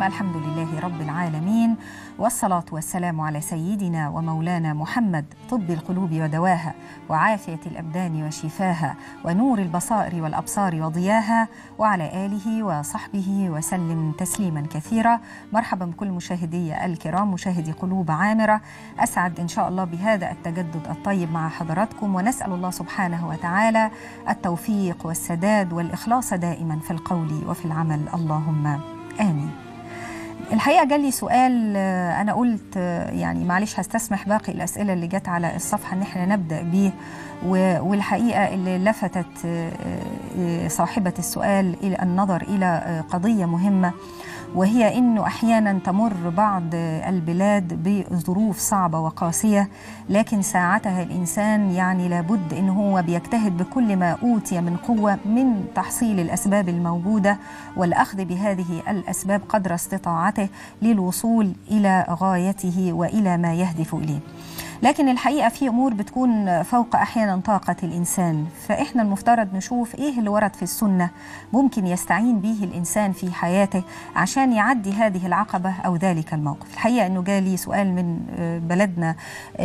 الرحيم الحمد لله رب العالمين والصلاة والسلام على سيدنا ومولانا محمد طب القلوب ودواها وعافية الأبدان وشفاها ونور البصائر والأبصار وضياها وعلى آله وصحبه وسلم تسليما كثيرا مرحبا بكل مشاهدي الكرام مشاهدي قلوب عامرة أسعد إن شاء الله بهذا التجدد الطيب مع حضراتكم ونسأل الله سبحانه وتعالى التوفيق والسداد والإخلاص دائما في القول وفي العمل اللهم آمين الحقيقه جالي سؤال انا قلت يعني معلش هستسمح باقي الاسئله اللي جت على الصفحه ان احنا نبدا بيه والحقيقه اللي لفتت صاحبه السؤال الى النظر الى قضيه مهمه وهي انه احيانا تمر بعض البلاد بظروف صعبه وقاسيه لكن ساعتها الانسان يعني لابد ان هو بيجتهد بكل ما اوتي من قوه من تحصيل الاسباب الموجوده والاخذ بهذه الاسباب قدر استطاعته للوصول الى غايته والى ما يهدف اليه. لكن الحقيقه في امور بتكون فوق احيانا طاقه الانسان فاحنا المفترض نشوف ايه اللي ورد في السنه ممكن يستعين به الانسان في حياته عشان يعدي هذه العقبه او ذلك الموقف الحقيقه انه جالي سؤال من بلدنا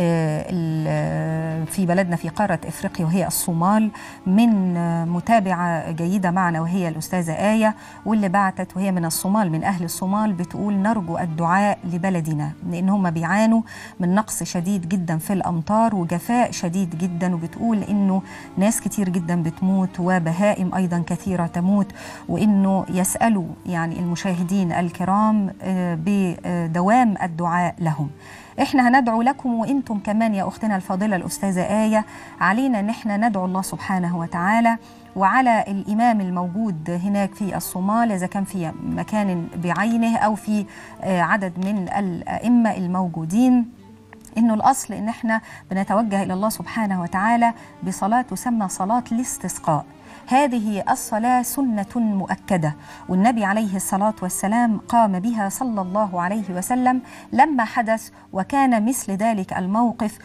في بلدنا في قاره افريقيا وهي الصومال من متابعه جيده معنا وهي الاستاذه ايه واللي بعتت وهي من الصومال من اهل الصومال بتقول نرجو الدعاء لبلدنا لان هم بيعانوا من نقص شديد جدا جدا في الامطار وجفاء شديد جدا وبتقول انه ناس كتير جدا بتموت وبهائم ايضا كثيره تموت وانه يسالوا يعني المشاهدين الكرام بدوام الدعاء لهم احنا هندعو لكم وانتم كمان يا اختنا الفاضله الاستاذه ايه علينا ان احنا ندعو الله سبحانه وتعالى وعلى الامام الموجود هناك في الصومال اذا كان في مكان بعينه او في عدد من الائمه الموجودين انه الاصل ان احنا بنتوجه الى الله سبحانه وتعالى بصلاه تسمى صلاه الاستسقاء هذه الصلاة سنة مؤكدة والنبي عليه الصلاة والسلام قام بها صلى الله عليه وسلم لما حدث وكان مثل ذلك الموقف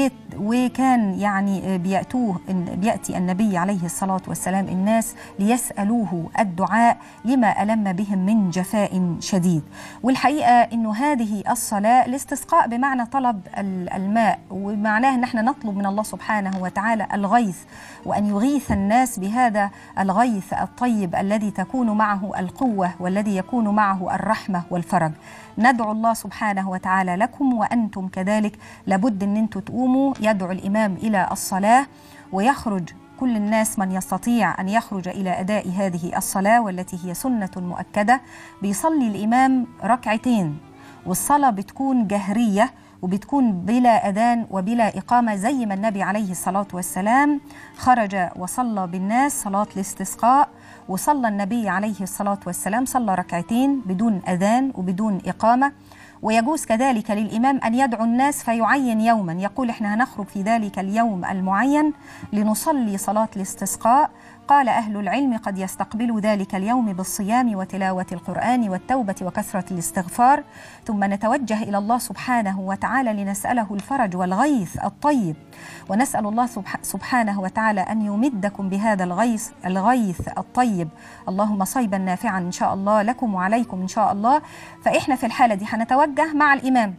وكان يعني بيأتوه بيأتي النبي عليه الصلاة والسلام الناس ليسألوه الدعاء لما ألم بهم من جفاء شديد والحقيقة أنه هذه الصلاة الاستسقاء بمعنى طلب الماء ومعناه أن احنا نطلب من الله سبحانه وتعالى الغيث وأن يغيث الناس بهذا هذا الغيث الطيب الذي تكون معه القوه والذي يكون معه الرحمه والفرج ندعو الله سبحانه وتعالى لكم وانتم كذلك لابد ان انتم تقوموا يدعو الامام الى الصلاه ويخرج كل الناس من يستطيع ان يخرج الى اداء هذه الصلاه والتي هي سنه مؤكده بيصلي الامام ركعتين والصلاه بتكون جهريه وبتكون بلا أذان وبلا إقامة زي ما النبي عليه الصلاة والسلام خرج وصلى بالناس صلاة الاستسقاء وصلى النبي عليه الصلاة والسلام صلى ركعتين بدون أذان وبدون إقامة ويجوز كذلك للإمام أن يدعو الناس فيعين يوما يقول إحنا هنخرج في ذلك اليوم المعين لنصلي صلاة الاستسقاء قال أهل العلم قد يستقبل ذلك اليوم بالصيام وتلاوة القرآن والتوبة وكثرة الاستغفار ثم نتوجه إلى الله سبحانه وتعالى لنسأله الفرج والغيث الطيب ونسأل الله سبحانه وتعالى أن يمدكم بهذا الغيث الغيث الطيب اللهم صيبا نافعا إن شاء الله لكم وعليكم إن شاء الله فإحنا في الحالة دي هنتوجه مع الإمام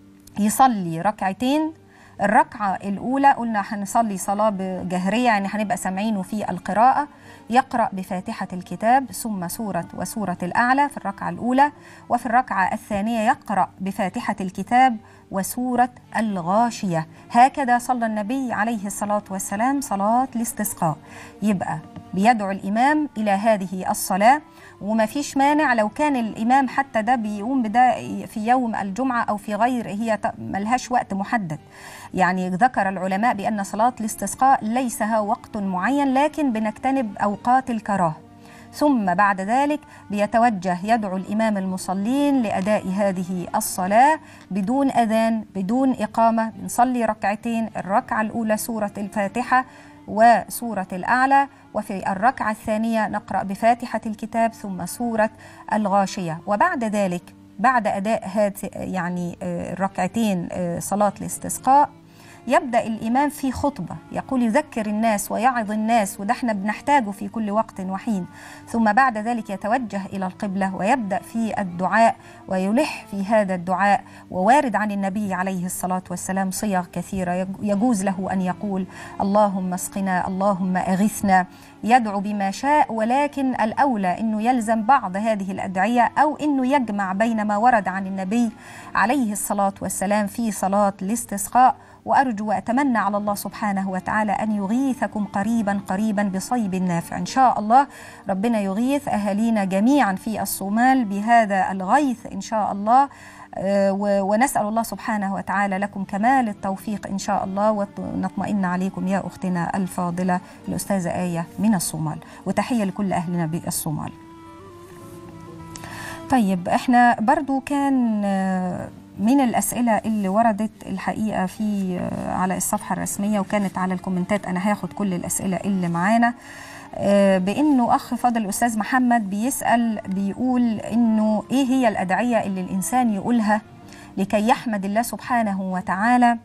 يصلي ركعتين الركعة الأولى قلنا هنصلي صلاة جهرية يعني هنبقى سامعينه في القراءة يقرأ بفاتحة الكتاب ثم سورة وسورة الأعلى في الركعة الأولى وفي الركعة الثانية يقرأ بفاتحة الكتاب وسورة الغاشية هكذا صلى النبي عليه الصلاة والسلام صلاة الاستسقاء يبقى بيدعو الإمام إلى هذه الصلاة وما فيش مانع لو كان الإمام حتى ده بيقوم بده في يوم الجمعة أو في غير هي ملهاش وقت محدد يعني ذكر العلماء بأن صلاة الاستسقاء ليس وقت معين لكن بنجتنب أوقات الكراهة ثم بعد ذلك بيتوجه يدعو الإمام المصلين لأداء هذه الصلاة بدون أذان بدون إقامة بنصلي ركعتين الركعة الأولى سورة الفاتحة وسورة الأعلى وفي الركعة الثانية نقرأ بفاتحة الكتاب ثم سورة الغاشية وبعد ذلك بعد أداء هذه يعني الركعتين صلاة الاستسقاء يبدأ الإمام في خطبة يقول يذكر الناس ويعظ الناس وده احنا بنحتاجه في كل وقت وحين ثم بعد ذلك يتوجه إلى القبلة ويبدأ في الدعاء ويلح في هذا الدعاء ووارد عن النبي عليه الصلاة والسلام صيغ كثيرة يجوز له أن يقول اللهم اسقنا اللهم أغثنا يدعو بما شاء ولكن الأولى أنه يلزم بعض هذه الأدعية أو أنه يجمع بين ما ورد عن النبي عليه الصلاة والسلام في صلاة الاستسقاء وأرجو وأتمنى على الله سبحانه وتعالى أن يغيثكم قريبا قريبا بصيب نافع إن شاء الله ربنا يغيث أهالينا جميعا في الصومال بهذا الغيث إن شاء الله ونسأل الله سبحانه وتعالى لكم كمال التوفيق إن شاء الله ونطمئن عليكم يا أختنا الفاضلة الأستاذة آية من الصومال وتحية لكل أهلنا بالصومال طيب احنا برضو كان من الأسئلة اللي وردت الحقيقة في على الصفحة الرسمية وكانت على الكومنتات أنا هاخد كل الأسئلة اللي معانا بانه اخ فاضل الاستاذ محمد بيسال بيقول انه ايه هي الادعيه اللي الانسان يقولها لكي يحمد الله سبحانه وتعالى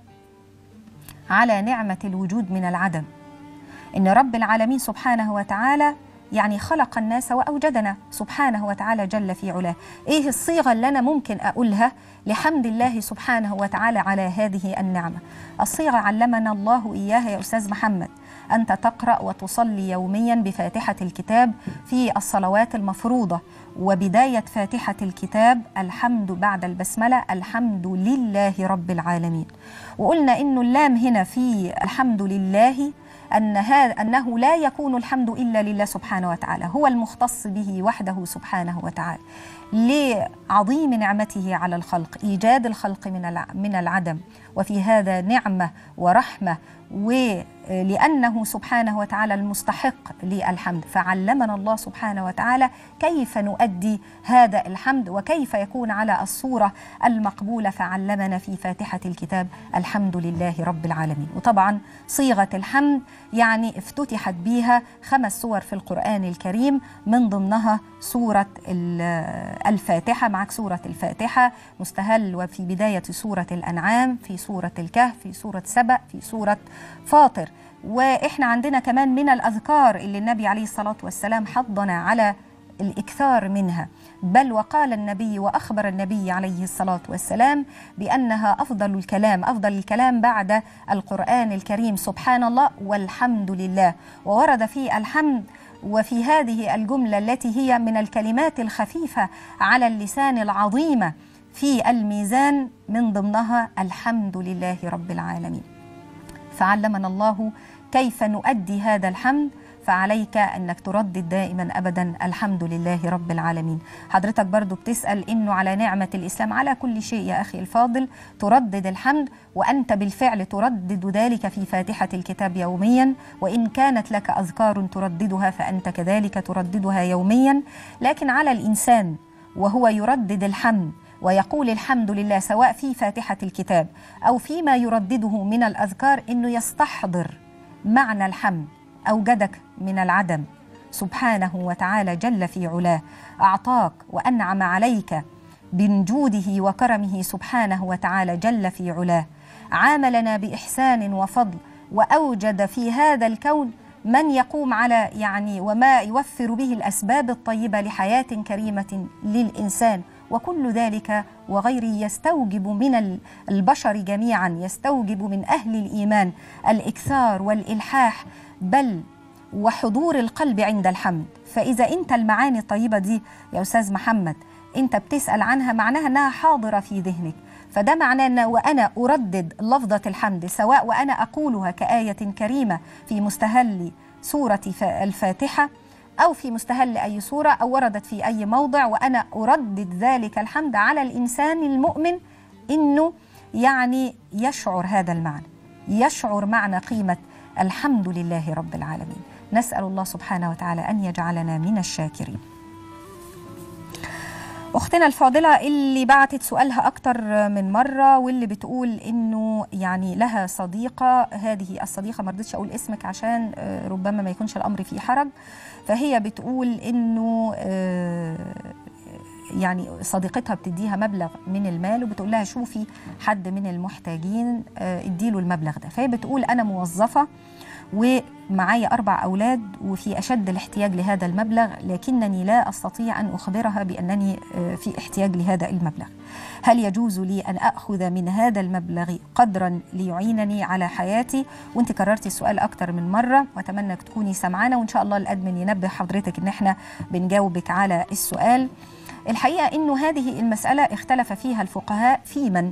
على نعمه الوجود من العدم ان رب العالمين سبحانه وتعالى يعني خلق الناس واوجدنا سبحانه وتعالى جل في علاه ايه الصيغه اللي انا ممكن اقولها لحمد الله سبحانه وتعالى على هذه النعمه الصيغه علمنا الله اياها يا استاذ محمد أنت تقرأ وتصلي يوميا بفاتحة الكتاب في الصلوات المفروضة وبداية فاتحة الكتاب الحمد بعد البسملة الحمد لله رب العالمين وقلنا إنه اللام هنا في الحمد لله أن هذا أنه لا يكون الحمد إلا لله سبحانه وتعالى هو المختص به وحده سبحانه وتعالى لعظيم نعمته على الخلق إيجاد الخلق من من العدم وفي هذا نعمة ورحمة ولأنه سبحانه وتعالى المستحق للحمد فعلمنا الله سبحانه وتعالى كيف نؤدي هذا الحمد وكيف يكون على الصورة المقبولة فعلمنا في فاتحة الكتاب الحمد لله رب العالمين وطبعا صيغة الحمد يعني افتتحت بها خمس سور في القرآن الكريم من ضمنها سورة الفاتحة معك سورة الفاتحة مستهل وفي بداية سورة الأنعام في سورة الكهف في سورة سبأ في سورة فاطر واحنا عندنا كمان من الاذكار اللي النبي عليه الصلاه والسلام حضنا على الاكثار منها بل وقال النبي واخبر النبي عليه الصلاه والسلام بانها افضل الكلام افضل الكلام بعد القران الكريم سبحان الله والحمد لله وورد في الحمد وفي هذه الجمله التي هي من الكلمات الخفيفه على اللسان العظيمه في الميزان من ضمنها الحمد لله رب العالمين فعلمنا الله كيف نؤدي هذا الحمد فعليك انك تردد دائما ابدا الحمد لله رب العالمين حضرتك برضو بتسال انه على نعمه الاسلام على كل شيء يا اخي الفاضل تردد الحمد وانت بالفعل تردد ذلك في فاتحه الكتاب يوميا وان كانت لك اذكار ترددها فانت كذلك ترددها يوميا لكن على الانسان وهو يردد الحمد ويقول الحمد لله سواء في فاتحة الكتاب أو فيما يردده من الأذكار أنه يستحضر معنى الحمد أوجدك من العدم سبحانه وتعالى جل في علاه أعطاك وأنعم عليك من جوده وكرمه سبحانه وتعالى جل في علاه عاملنا بإحسان وفضل وأوجد في هذا الكون من يقوم على يعني وما يوفر به الأسباب الطيبة لحياة كريمة للإنسان وكل ذلك وغيره يستوجب من البشر جميعا يستوجب من اهل الايمان الاكثار والالحاح بل وحضور القلب عند الحمد فاذا انت المعاني الطيبه دي يا استاذ محمد انت بتسال عنها معناها انها حاضره في ذهنك فده معناه ان وانا اردد لفظه الحمد سواء وانا اقولها كايه كريمه في مستهل سوره الفاتحه أو في مستهل أي صورة أو وردت في أي موضع وأنا أردد ذلك الحمد على الإنسان المؤمن إنه يعني يشعر هذا المعنى يشعر معنى قيمة الحمد لله رب العالمين نسأل الله سبحانه وتعالى أن يجعلنا من الشاكرين اختنا الفاضله اللي بعتت سؤالها اكتر من مره واللي بتقول انه يعني لها صديقه هذه الصديقه ما رضيتش اقول اسمك عشان ربما ما يكونش الامر فيه حرج فهي بتقول انه يعني صديقتها بتديها مبلغ من المال وبتقول لها شوفي حد من المحتاجين آه، اديله المبلغ ده فهي بتقول انا موظفه ومعايا أربع أولاد وفي أشد الاحتياج لهذا المبلغ لكنني لا أستطيع أن أخبرها بأنني آه، في احتياج لهذا المبلغ هل يجوز لي أن أخذ من هذا المبلغ قدرا ليعينني على حياتي وانت كررتي السؤال أكتر من مرة وأتمنى تكوني سمعانة وإن شاء الله الأدمن ينبه حضرتك إن احنا بنجاوبك على السؤال الحقيقة إنه هذه المسألة اختلف فيها الفقهاء في من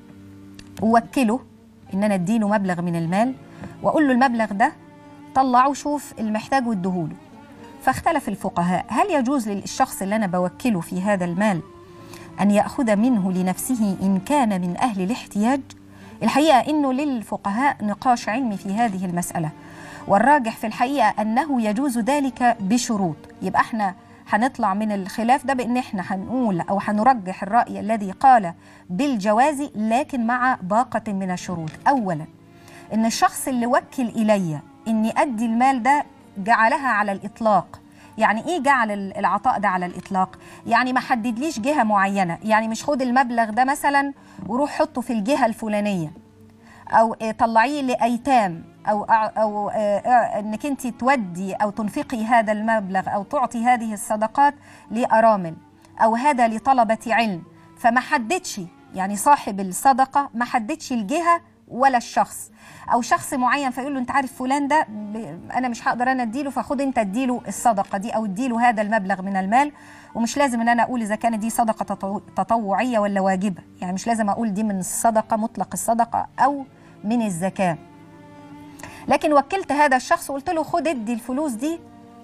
أوكله إن أنا أديله مبلغ من المال وأقول له المبلغ ده طلعه شوف المحتاج وادهوله فاختلف الفقهاء هل يجوز للشخص اللي أنا بوكله في هذا المال أن يأخذ منه لنفسه إن كان من أهل الاحتياج الحقيقة أنه للفقهاء نقاش علمي في هذه المسألة والراجح في الحقيقة أنه يجوز ذلك بشروط يبقى احنا هنطلع من الخلاف ده بان احنا هنقول او هنرجح الراي الذي قال بالجواز لكن مع باقه من الشروط اولا ان الشخص اللي وكل الي اني ادي المال ده جعلها على الاطلاق يعني ايه جعل العطاء ده على الاطلاق يعني ما حددليش جهه معينه يعني مش خد المبلغ ده مثلا وروح حطه في الجهه الفلانيه او إيه طلعيه لايتام او او آه، انك انت تودي او تنفقي هذا المبلغ او تعطي هذه الصدقات لارامل او هذا لطلبه علم فما حددش يعني صاحب الصدقه ما حددش الجهه ولا الشخص او شخص معين فيقول له انت عارف فلان ده انا مش هقدر انا اديله فخد انت اديله الصدقه دي او اديله هذا المبلغ من المال ومش لازم ان انا اقول اذا كانت دي صدقه تطوعيه ولا واجبه يعني مش لازم اقول دي من الصدقه مطلق الصدقه او من الزكاه لكن وكلت هذا الشخص وقلت له خد ادي الفلوس دي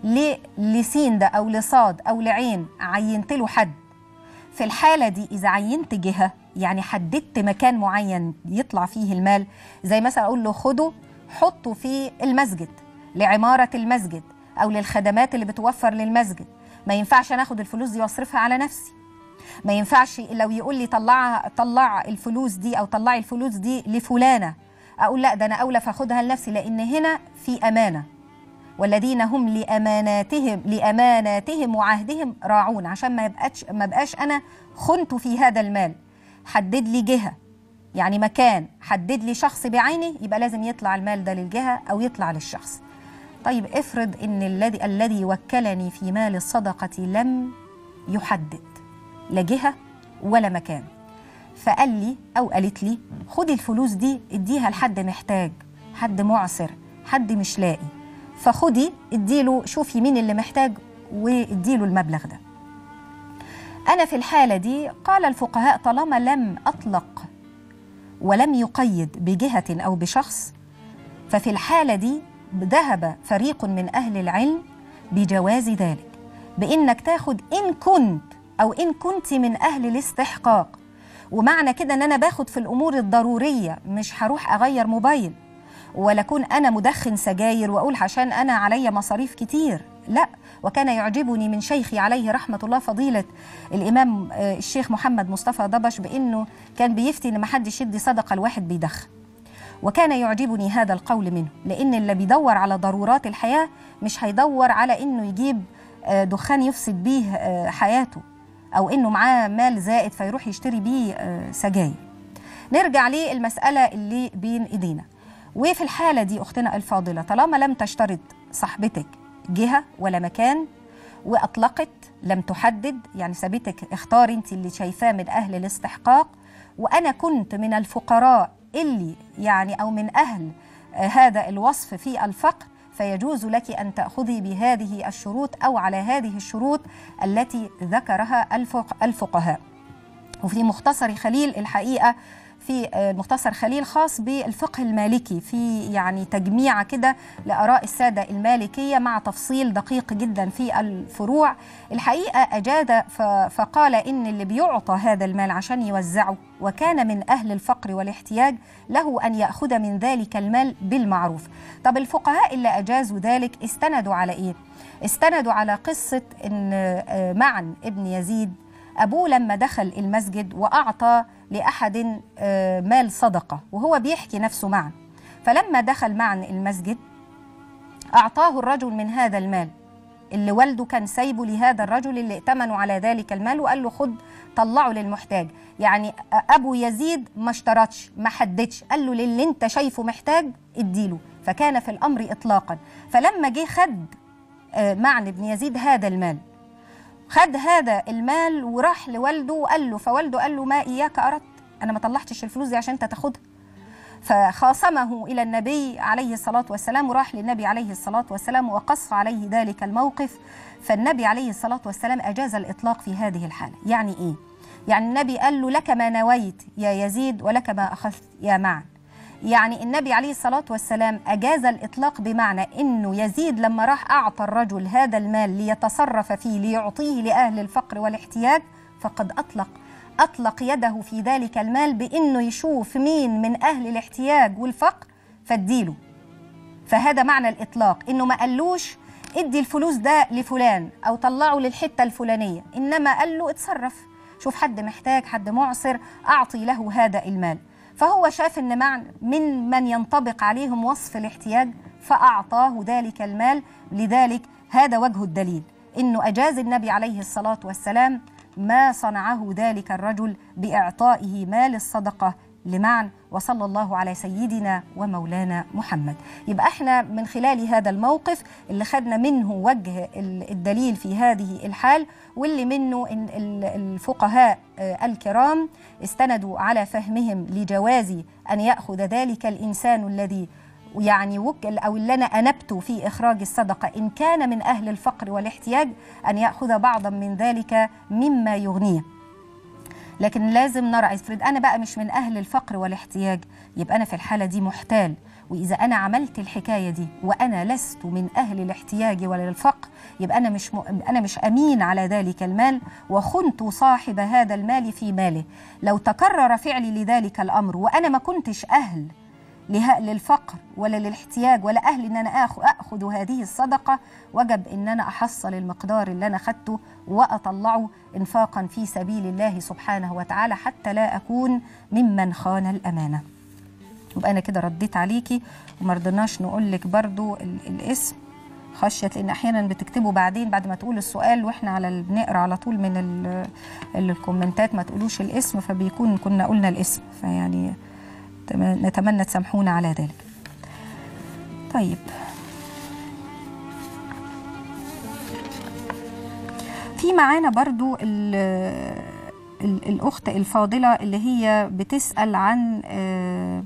لسين ده او لصاد او لعين عينت له حد في الحاله دي اذا عينت جهه يعني حددت مكان معين يطلع فيه المال زي مثلا اقول له خده حطه في المسجد لعماره المسجد او للخدمات اللي بتوفر للمسجد ما ينفعش انا اخد الفلوس دي واصرفها على نفسي ما ينفعش لو يقول لي طلع طلع الفلوس دي او طلعي الفلوس دي لفلانه اقول لا ده انا اولى فاخدها لنفسي لان هنا في امانه والذين هم لاماناتهم لاماناتهم وعهدهم راعون عشان ما يبقاش ما بقاش انا خنت في هذا المال حدد لي جهه يعني مكان حدد لي شخص بعينه يبقى لازم يطلع المال ده للجهه او يطلع للشخص طيب افرض ان الذي الذي وكلني في مال الصدقه لم يحدد لا جهه ولا مكان فقال لي او قالت لي خدي الفلوس دي اديها لحد محتاج حد معسر حد مش لاقي فخدي اديله شوفي مين اللي محتاج واديله المبلغ ده انا في الحاله دي قال الفقهاء طالما لم اطلق ولم يقيد بجهه او بشخص ففي الحاله دي ذهب فريق من اهل العلم بجواز ذلك بانك تاخد ان كنت او ان كنت من اهل الاستحقاق ومعنى كده ان انا باخد في الامور الضروريه مش هروح اغير موبايل ولا اكون انا مدخن سجاير واقول عشان انا عليا مصاريف كتير لا وكان يعجبني من شيخي عليه رحمه الله فضيله الامام آه، الشيخ محمد مصطفى ضبش بانه كان بيفتي ان ما حدش يدي صدقه لواحد بيدخن وكان يعجبني هذا القول منه لان اللي بيدور على ضرورات الحياه مش هيدور على انه يجيب آه، دخان يفسد بيه آه، حياته او انه معاه مال زائد فيروح يشتري بيه آه، سجاير نرجع للمساله اللي بين ايدينا وفي الحاله دي اختنا الفاضله طالما لم تشترط صاحبتك جهه ولا مكان واطلقت لم تحدد يعني سابتك اختاري انت اللي شايفاه من اهل الاستحقاق وانا كنت من الفقراء اللي يعني او من اهل آه، هذا الوصف في الفقر فيجوز لك ان تاخذي بهذه الشروط او على هذه الشروط التي ذكرها الفقهاء وفي مختصر خليل الحقيقه في آه، مختصر خليل خاص بالفقه المالكي في يعني تجميع كده لآراء السادة المالكية مع تفصيل دقيق جدا في الفروع الحقيقة أجاد فقال إن اللي بيعطى هذا المال عشان يوزعه وكان من أهل الفقر والاحتياج له أن يأخذ من ذلك المال بالمعروف طب الفقهاء اللي أجازوا ذلك استندوا على إيه؟ استندوا على قصة إن آه، معن ابن يزيد أبوه لما دخل المسجد وأعطى لأحد آه، مال صدقة وهو بيحكي نفسه معا فلما دخل معا المسجد أعطاه الرجل من هذا المال اللي والده كان سايبه لهذا الرجل اللي ائتمنوا على ذلك المال وقال له خد طلعه للمحتاج يعني ابو يزيد ما اشترطش ما حددش قال له للي انت شايفه محتاج اديله فكان في الامر اطلاقا فلما جه خد آه، معن بن يزيد هذا المال خد هذا المال وراح لوالده وقال له فوالده قال له ما اياك اردت انا ما طلعتش الفلوس دي عشان انت تاخدها فخاصمه الى النبي عليه الصلاه والسلام وراح للنبي عليه الصلاه والسلام وقص عليه ذلك الموقف فالنبي عليه الصلاه والسلام اجاز الاطلاق في هذه الحاله يعني ايه يعني النبي قال له لك ما نويت يا يزيد ولك ما اخذت يا معن يعني النبي عليه الصلاة والسلام أجاز الإطلاق بمعنى أنه يزيد لما راح أعطى الرجل هذا المال ليتصرف فيه ليعطيه لأهل الفقر والاحتياج فقد أطلق أطلق يده في ذلك المال بأنه يشوف مين من أهل الاحتياج والفقر فاديله فهذا معنى الإطلاق إنه ما قالوش ادي الفلوس ده لفلان أو طلعه للحتة الفلانية إنما قال له اتصرف شوف حد محتاج حد معسر أعطي له هذا المال فهو شاف ان معنى من من ينطبق عليهم وصف الاحتياج فاعطاه ذلك المال لذلك هذا وجه الدليل انه اجاز النبي عليه الصلاه والسلام ما صنعه ذلك الرجل باعطائه مال الصدقه لمعن وصلى الله على سيدنا ومولانا محمد يبقى احنا من خلال هذا الموقف اللي خدنا منه وجه الدليل في هذه الحال واللي منه الفقهاء الكرام استندوا على فهمهم لجواز ان ياخذ ذلك الانسان الذي يعني وكل او اللي انا انبت في اخراج الصدقه ان كان من اهل الفقر والاحتياج ان ياخذ بعضا من ذلك مما يغنيه لكن لازم نرى افرض انا بقى مش من اهل الفقر والاحتياج يبقى انا في الحاله دي محتال واذا انا عملت الحكايه دي وانا لست من اهل الاحتياج ولا الفقر يبقى انا مش م... انا مش امين على ذلك المال وخنت صاحب هذا المال في ماله لو تكرر فعلي لذلك الامر وانا ما كنتش اهل للفقر ولا للاحتياج ولا اهل ان انا اخذ اخذ هذه الصدقه وجب ان انا احصل المقدار اللي انا خدته واطلعه انفاقا في سبيل الله سبحانه وتعالى حتى لا اكون ممن خان الامانه يبقى انا كده رديت عليكي وما رضيناش نقول لك برضو الاسم خشيه لان احيانا بتكتبوا بعدين بعد ما تقول السؤال واحنا على بنقرا على طول من الكومنتات ما تقولوش الاسم فبيكون كنا قلنا الاسم فيعني نتمنى تسامحونا على ذلك طيب في معانا برضو ال ال الأخت الفاضلة اللي هي بتسأل عن آه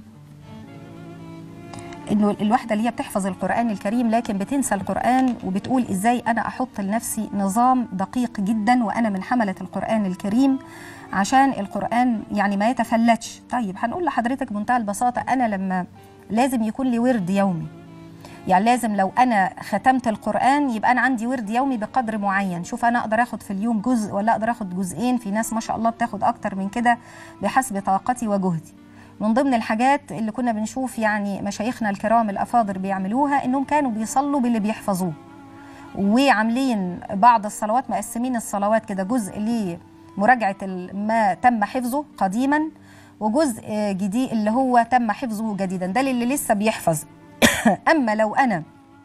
انه الواحده اللي هي بتحفظ القران الكريم لكن بتنسى القران وبتقول ازاي انا احط لنفسي نظام دقيق جدا وانا من حمله القران الكريم عشان القران يعني ما يتفلتش طيب هنقول لحضرتك بمنتهى البساطه انا لما لازم يكون لي ورد يومي يعني لازم لو انا ختمت القران يبقى انا عندي ورد يومي بقدر معين شوف انا اقدر اخد في اليوم جزء ولا اقدر اخد جزئين في ناس ما شاء الله بتاخد اكتر من كده بحسب طاقتي وجهدي من ضمن الحاجات اللي كنا بنشوف يعني مشايخنا الكرام الافاضل بيعملوها انهم كانوا بيصلوا باللي بيحفظوه وعاملين بعض الصلوات مقسمين الصلوات كده جزء لمراجعه ما تم حفظه قديما وجزء جديد اللي هو تم حفظه جديدا ده اللي لسه بيحفظ اما لو انا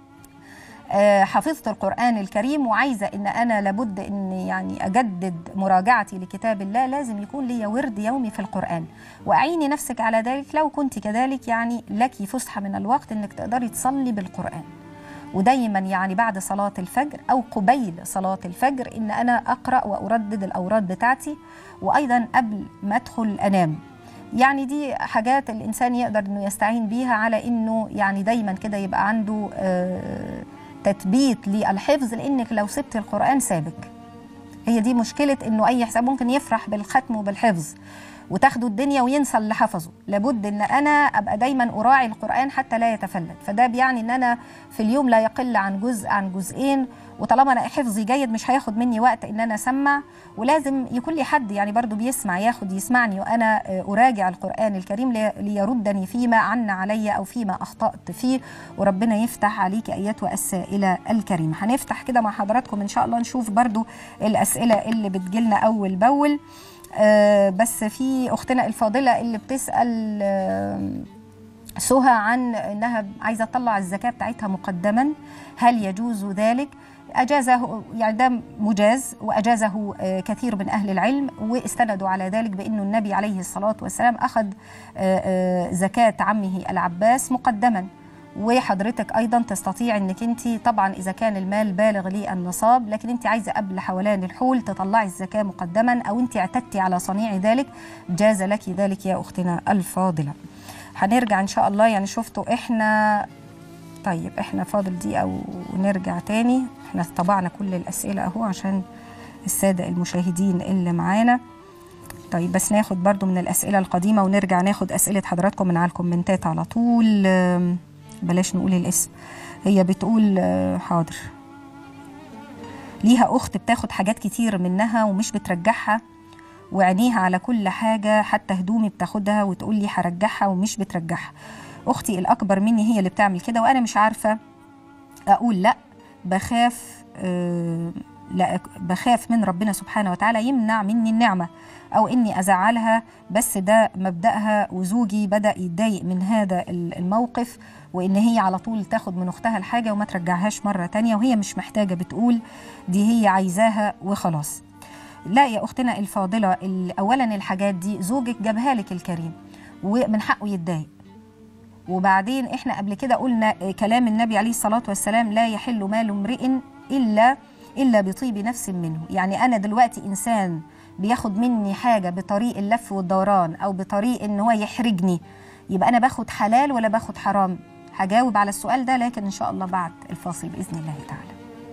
حفظت القرآن الكريم وعايزة إن أنا لابد إن يعني أجدد مراجعتي لكتاب الله لازم يكون لي ورد يومي في القرآن وأعيني نفسك على ذلك لو كنت كذلك يعني لك فسحة من الوقت إنك تقدري تصلي بالقرآن ودايما يعني بعد صلاة الفجر أو قبيل صلاة الفجر إن أنا أقرأ وأردد الأوراد بتاعتي وأيضا قبل ما أدخل أنام يعني دي حاجات الإنسان يقدر إنه يستعين بيها على إنه يعني دايما كده يبقى عنده آه تثبيت للحفظ لانك لو سبت القران سابك هي دي مشكله انه اي حساب ممكن يفرح بالختم وبالحفظ وتاخده الدنيا وينسى اللي حفظه لابد ان انا ابقى دايما اراعي القران حتى لا يتفلت فده بيعني ان انا في اليوم لا يقل عن جزء عن جزئين وطالما انا حفظي جيد مش هياخد مني وقت ان انا اسمع ولازم يكون لي حد يعني برضو بيسمع ياخد يسمعني وانا اراجع القران الكريم ليردني فيما عن علي او فيما اخطات فيه وربنا يفتح عليك ايتها السائله الكريمه هنفتح كده مع حضراتكم ان شاء الله نشوف برضو الاسئله اللي بتجيلنا اول باول آه بس في اختنا الفاضله اللي بتسال آه سهى عن انها عايزه تطلع الزكاه بتاعتها مقدما هل يجوز ذلك أجازه يعني ده مجاز وأجازه آه، كثير من أهل العلم واستندوا على ذلك بأنه النبي عليه الصلاة والسلام أخذ آه، آه، زكاة عمه العباس مقدما وحضرتك ايضا تستطيع انك انت طبعا اذا كان المال بالغ للنصاب لكن انت عايزه قبل حولان الحول تطلعي الزكاه مقدما او انت اعتدتي على صنيع ذلك جاز لك ذلك يا اختنا الفاضله هنرجع ان شاء الله يعني شفتوا احنا طيب احنا فاضل دقيقه ونرجع تاني احنا طبعنا كل الاسئله اهو عشان الساده المشاهدين اللي معانا طيب بس ناخد برضو من الاسئله القديمه ونرجع ناخد اسئله حضراتكم من على الكومنتات على طول آم، بلاش نقول الاسم هي بتقول آه، حاضر ليها اخت بتاخد حاجات كتير منها ومش بترجعها وعينيها على كل حاجه حتى هدومي بتاخدها وتقول لي هرجعها ومش بترجعها اختي الاكبر مني هي اللي بتعمل كده وانا مش عارفه اقول لا بخاف آه، لا بخاف من ربنا سبحانه وتعالى يمنع مني النعمه او اني ازعلها بس ده مبداها وزوجي بدا يتضايق من هذا الموقف وان هي على طول تاخد من اختها الحاجه وما ترجعهاش مره تانية وهي مش محتاجه بتقول دي هي عايزاها وخلاص لا يا اختنا الفاضله ال- اولا الحاجات دي زوجك جابها لك الكريم ومن حقه يتضايق وبعدين احنا قبل كده قلنا كلام النبي عليه الصلاه والسلام لا يحل مال امرئ الا الا بطيب نفس منه يعني انا دلوقتي انسان بياخد مني حاجه بطريق اللف والدوران او بطريق ان هو يحرجني يبقى انا باخد حلال ولا باخد حرام هجاوب على السؤال ده لكن ان شاء الله بعد الفاصل باذن الله تعالى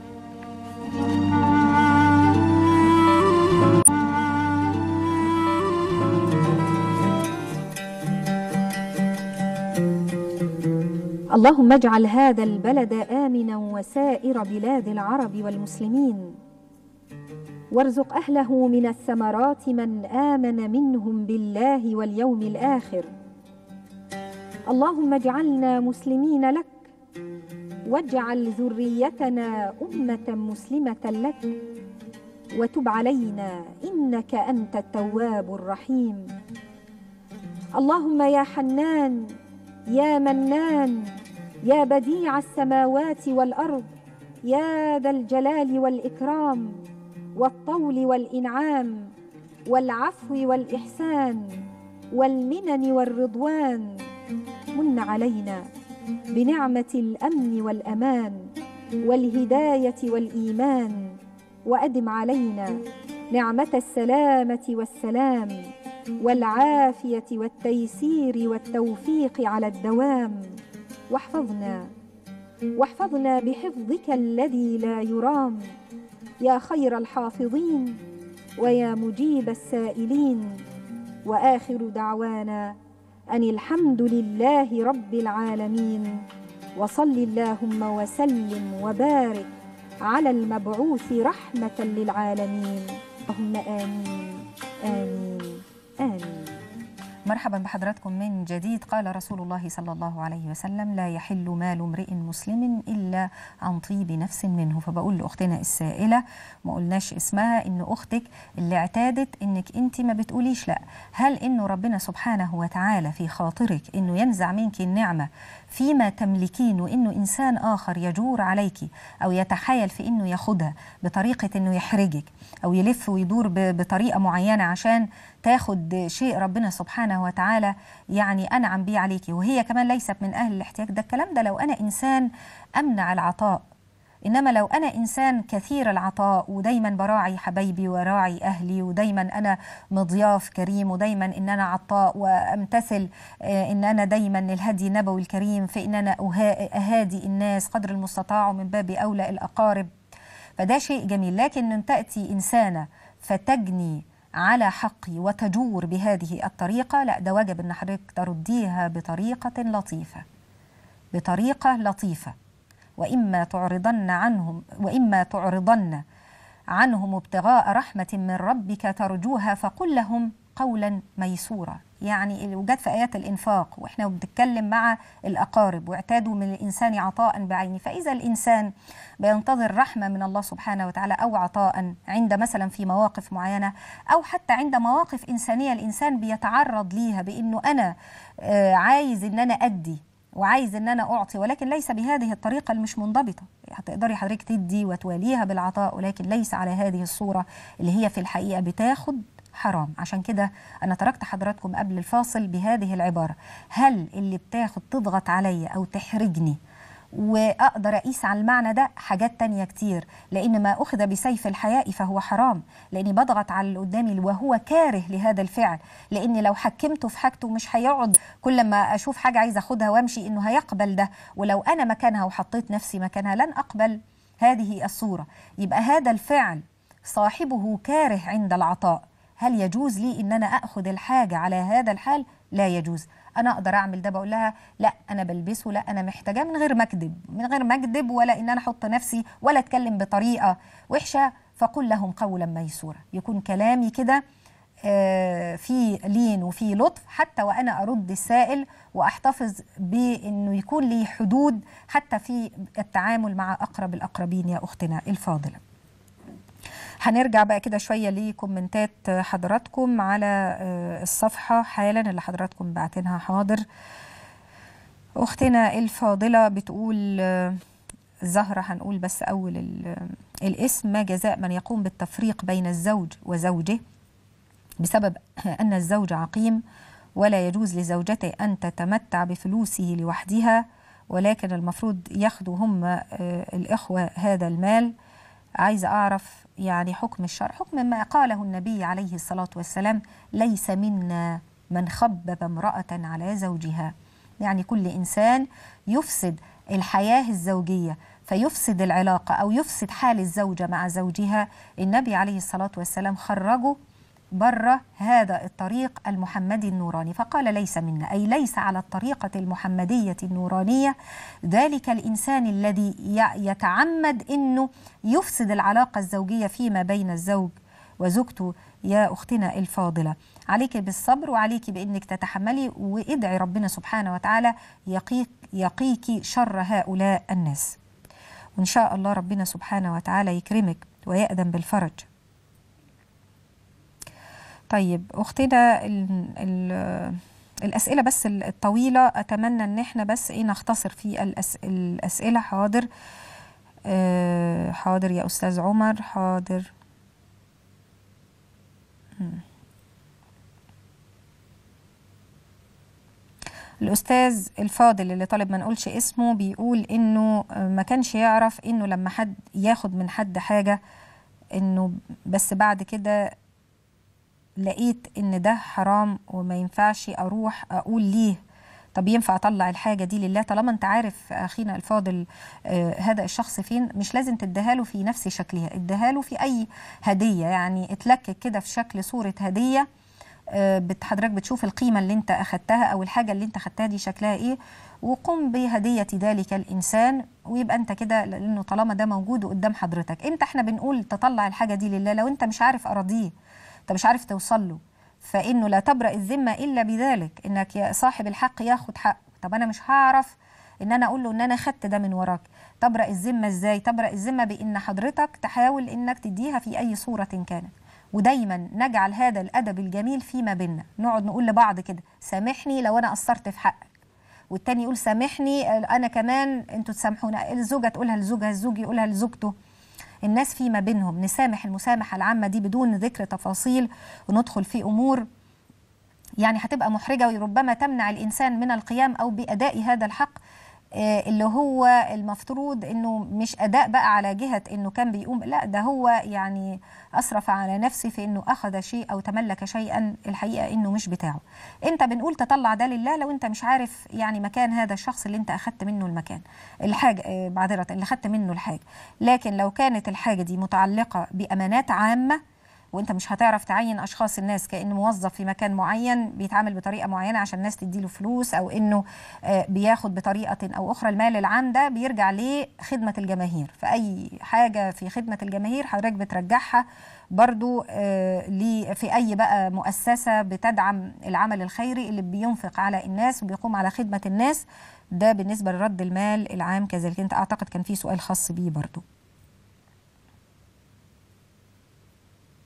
اللهم اجعل هذا البلد امنا وسائر بلاد العرب والمسلمين وارزق اهله من الثمرات من امن منهم بالله واليوم الاخر اللهم اجعلنا مسلمين لك واجعل ذريتنا امه مسلمه لك وتب علينا انك انت التواب الرحيم اللهم يا حنان يا منان يا بديع السماوات والارض يا ذا الجلال والاكرام والطول والانعام والعفو والاحسان والمنن والرضوان من علينا بنعمه الامن والامان والهدايه والايمان وادم علينا نعمه السلامه والسلام والعافيه والتيسير والتوفيق على الدوام واحفظنا واحفظنا بحفظك الذي لا يرام يا خير الحافظين ويا مجيب السائلين واخر دعوانا ان الحمد لله رب العالمين وصل اللهم وسلم وبارك على المبعوث رحمه للعالمين اللهم امين امين امين مرحبا بحضراتكم من جديد قال رسول الله صلى الله عليه وسلم لا يحل مال امرئ مسلم الا عن طيب نفس منه فبقول لاختنا السائله ما قلناش اسمها ان اختك اللي اعتادت انك انت ما بتقوليش لا هل انه ربنا سبحانه وتعالى في خاطرك انه ينزع منك النعمه فيما تملكين وانه انسان اخر يجور عليك او يتحايل في انه ياخدها بطريقه انه يحرجك او يلف ويدور ب- بطريقه معينه عشان تاخد شيء ربنا سبحانه وتعالى يعني انعم بيه عليكي وهي كمان ليست من اهل الاحتياج ده الكلام ده لو انا انسان امنع العطاء انما لو انا انسان كثير العطاء ودايما براعي حبايبي وراعي اهلي ودايما انا مضياف كريم ودايما ان انا عطاء وامتثل آه، ان انا دايما الهدي النبوي الكريم في ان انا أها- اهادي الناس قدر المستطاع ومن باب اولى الاقارب فده شيء جميل لكن ان تاتي انسانه فتجني على حقي وتجور بهذه الطريقه لا ده واجب ان حضرتك ترديها بطريقه لطيفه بطريقه لطيفه واما تعرضن عنهم واما تعرضن عنهم ابتغاء رحمه من ربك ترجوها فقل لهم قولا ميسورا يعني وجد في ايات الانفاق واحنا بنتكلم مع الاقارب واعتادوا من الانسان عطاء بعينه فاذا الانسان بينتظر رحمه من الله سبحانه وتعالى او عطاء عند مثلا في مواقف معينه او حتى عند مواقف انسانيه الانسان بيتعرض ليها بانه انا آه، عايز ان انا ادي وعايز ان انا اعطي ولكن ليس بهذه الطريقه المش منضبطه هتقدري حضرتك تدي وتواليها بالعطاء ولكن ليس على هذه الصوره اللي هي في الحقيقه بتاخد حرام عشان كده انا تركت حضراتكم قبل الفاصل بهذه العباره هل اللي بتاخد تضغط عليا او تحرجني واقدر اقيس على المعنى ده حاجات تانية كتير لان ما اخذ بسيف الحياء فهو حرام لاني بضغط على اللي قدامي وهو كاره لهذا الفعل لاني لو حكمته في حاجته مش هيقعد كل ما اشوف حاجه عايزه اخدها وامشي انه هيقبل ده ولو انا مكانها وحطيت نفسي مكانها لن اقبل هذه الصوره يبقى هذا الفعل صاحبه كاره عند العطاء هل يجوز لي ان انا اخذ الحاجه على هذا الحال لا يجوز انا اقدر اعمل ده بقول لها لا انا بلبسه لا انا محتاجاه من غير ما اكذب من غير ما اكذب ولا ان انا احط نفسي ولا اتكلم بطريقه وحشه فقل لهم قولا ميسورا يكون كلامي كده آه، في لين وفي لطف حتى وانا ارد السائل واحتفظ بانه يكون لي حدود حتى في التعامل مع اقرب الاقربين يا اختنا الفاضله هنرجع بقى كده شوية لكومنتات حضراتكم على آه، الصفحة حالا اللي حضراتكم بعتينها حاضر أختنا الفاضلة بتقول آه، زهرة هنقول بس أول ال- الاسم ما جزاء من يقوم بالتفريق بين الزوج وزوجه بسبب أن الزوج عقيم ولا يجوز لزوجته أن تتمتع بفلوسه لوحدها ولكن المفروض ياخدوا هم آه، الإخوة هذا المال عايزة أعرف يعني حكم الشرع حكم ما قاله النبي عليه الصلاة والسلام ليس منا من خبب امرأة على زوجها يعني كل إنسان يفسد الحياة الزوجية فيفسد العلاقة أو يفسد حال الزوجة مع زوجها النبي عليه الصلاة والسلام خرجه بره هذا الطريق المحمدي النوراني فقال ليس منا أي ليس على الطريقة المحمدية النورانية ذلك الإنسان الذي ي- يتعمد أنه يفسد العلاقة الزوجية فيما بين الزوج وزوجته يا أختنا الفاضلة عليك بالصبر وعليك بأنك تتحملي وادعي ربنا سبحانه وتعالى يقيك, يقيك شر هؤلاء الناس وإن شاء الله ربنا سبحانه وتعالى يكرمك ويأذن بالفرج طيب اختنا ال ال الاسئله بس الطويله اتمنى ان احنا بس ايه نختصر في الأس الاسئله حاضر آه حاضر يا استاذ عمر حاضر مم. الاستاذ الفاضل اللي طالب ما نقولش اسمه بيقول انه ما كانش يعرف انه لما حد ياخد من حد حاجه انه بس بعد كده لقيت ان ده حرام وما ينفعش اروح اقول ليه طب ينفع اطلع الحاجه دي لله طالما انت عارف اخينا الفاضل آه هذا الشخص فين مش لازم تديها له في نفس شكلها اديها له في اي هديه يعني اتلكك كده في شكل صوره هديه آه بت- حضرتك بتشوف القيمه اللي انت اخدتها او الحاجه اللي انت اخدتها دي شكلها ايه وقم بهديه ذلك الانسان ويبقى انت كده لانه طالما ده موجود قدام حضرتك انت احنا بنقول تطلع الحاجه دي لله لو انت مش عارف اراضيه انت مش عارف توصل له فانه لا تبرأ الذمه الا بذلك انك يا صاحب الحق ياخد حقه طب انا مش هعرف ان انا اقول له ان انا خدت ده من وراك تبرأ الذمه ازاي تبرأ الذمه بان حضرتك تحاول انك تديها في اي صوره كانت ودايما نجعل هذا الادب الجميل فيما بيننا نقعد نقول لبعض كده سامحني لو انا قصرت في حقك والتاني يقول سامحني انا كمان انتوا تسامحونا الزوجه تقولها لزوجها الزوج يقولها لزوجته الناس فيما بينهم نسامح المسامحة العامة دي بدون ذكر تفاصيل وندخل في أمور يعني هتبقى محرجة وربما تمنع الإنسان من القيام أو بأداء هذا الحق آه، اللي هو المفترض انه مش اداء بقى على جهه انه كان بيقوم لا ده هو يعني اسرف على نفسه في انه اخذ شيء او تملك شيئا الحقيقه انه مش بتاعه انت بنقول تطلع ده لله لو انت مش عارف يعني مكان هذا الشخص اللي انت اخذت منه المكان الحاجه آه، معذره اللي اخذت منه الحاجه لكن لو كانت الحاجه دي متعلقه بامانات عامه وانت مش هتعرف تعين اشخاص الناس كان موظف في مكان معين بيتعامل بطريقه معينه عشان الناس تديله فلوس او انه آه، بياخد بطريقه او اخرى المال العام ده بيرجع لخدمه الجماهير فاي حاجه في خدمه الجماهير حضرتك بترجعها برضو آه، لي- في اي بقى مؤسسه بتدعم العمل الخيري اللي بينفق على الناس وبيقوم على خدمه الناس ده بالنسبه لرد المال العام كذلك انت اعتقد كان في سؤال خاص بيه برضو